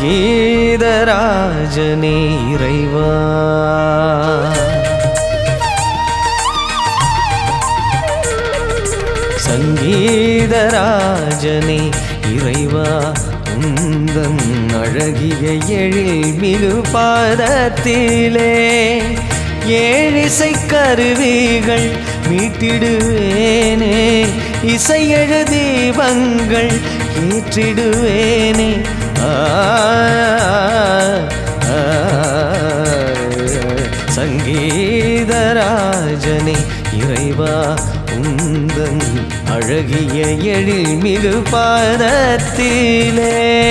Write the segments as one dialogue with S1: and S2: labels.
S1: சங்கீதராஜனே இறைவா சங்கீதராஜனே இறைவா உந்தன் அழகிய எழில் மிகு பாதத்திலே ஏழிசை கருவிகள் மீட்டிடுவேனே இசையழு தீபங்கள் ஏற்றிடுவேனே ஆ, ஆ, சங்கீதராஜனே இறைவா உந்தன் அழகிய எழில் மிகு பாதத்திலே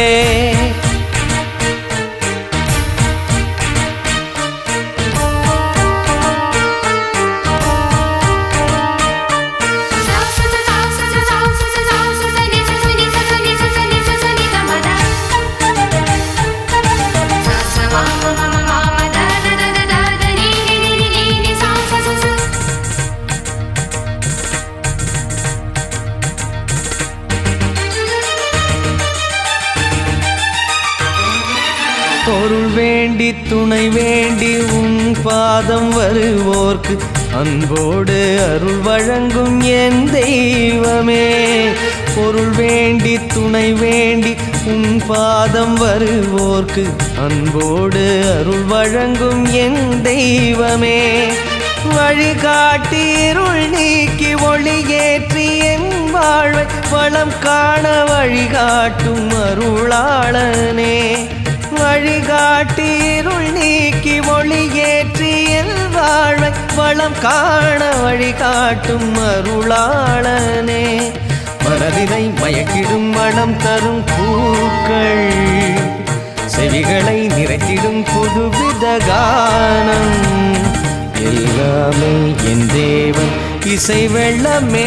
S1: பொருள் வேண்டி துணை வேண்டி உன் பாதம் வருவோர்க்கு அன்போடு அருள் வழங்கும் என் தெய்வமே பொருள் வேண்டி துணை வேண்டி உன் பாதம் வருவோர்க்கு அன்போடு அருள் வழங்கும் என் தெய்வமே வழிகாட்டி இருள் நீக்கி ஒளியேற்றி என் வாழ்வை வளம் காண வழிகாட்டும் அருளாளனே வழிகாட்டி இருள் நீக்கி ஒளியேற்றி என் வாழ்வை வளம் காண வழிகாட்டும் அருளாளனே மனதினை மயக்கிடும் மனம் தரும் பூக்கள் செவிகளை நிறைத்திடும் புதுவித கானம் எல்லாமே என் தேவன் இசை வெள்ளமே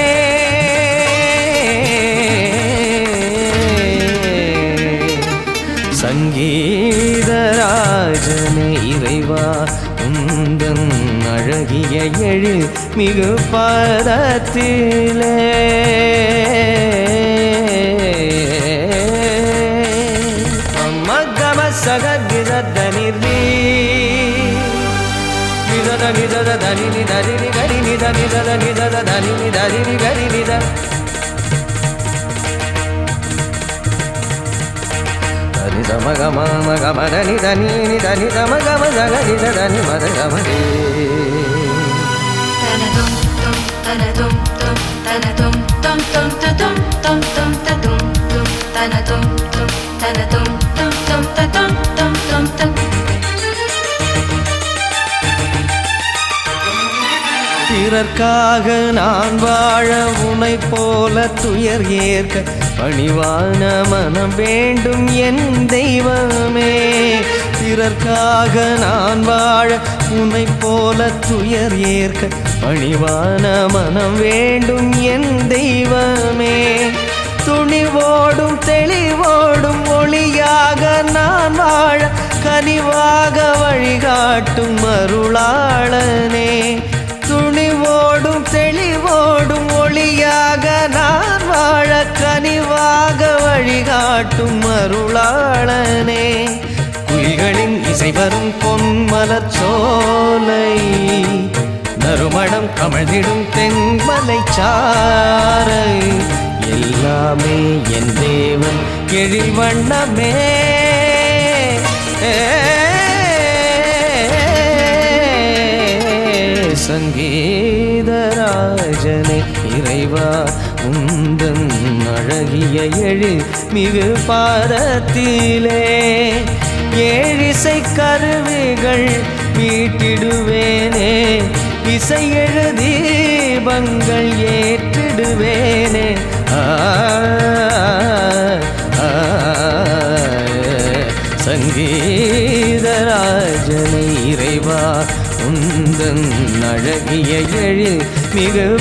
S1: சங்கீதராஜனே இறைவா உந்தன் அழகிய எழு மிகு பதத்திலே மகம சகித நிர்மீ நிதத நிதத தனி நிதரி நிகரி நித நிதத நிதத தனி நிதரி நிகரி நித தனி தம கம ம கம தனி தனி நி தனி தம கம தக நித தனி மத கம ரே பிறர்க்காக நான் வாழ உனை போல துயர் ஏற்க பணிவான மனம் வேண்டும் என் தெய்வமே பிறர்க்காக நான் வாழ உனை போல துயர் ஏற்க பணிவான மனம் வேண்டும் என் தெய்வமே துணிவோடும் தெளிவோடும் ஒளியாக நான் வாழ கனிவாக வழிகாட்டும் அருளாளனே துணிவோடும் தெளிவோடும் ஒளியாக நான் வாழ கனிவாக வழிகாட்டும் அருளாளனே குயில்களின் இசை வரும் பொன்மலர் சோலை நறுமணம் கமழ்ந்திடும் தென்மலை சாரை எல்லாமே என் தேவன் எழில் வண்ணமே சங்கீதராஜனே இறைவா உந்தன் அழகிய எழு மிகு பாதத்திலே ஏழிசை கருவிகள் மீட்டிடுவேனே இசை எழு தீபங்கள் ஏற்றிடுவேனே ஆ ஆ, சங்கீதராஜனை இறைவா உந்தன் அழகிய எழில் மிகு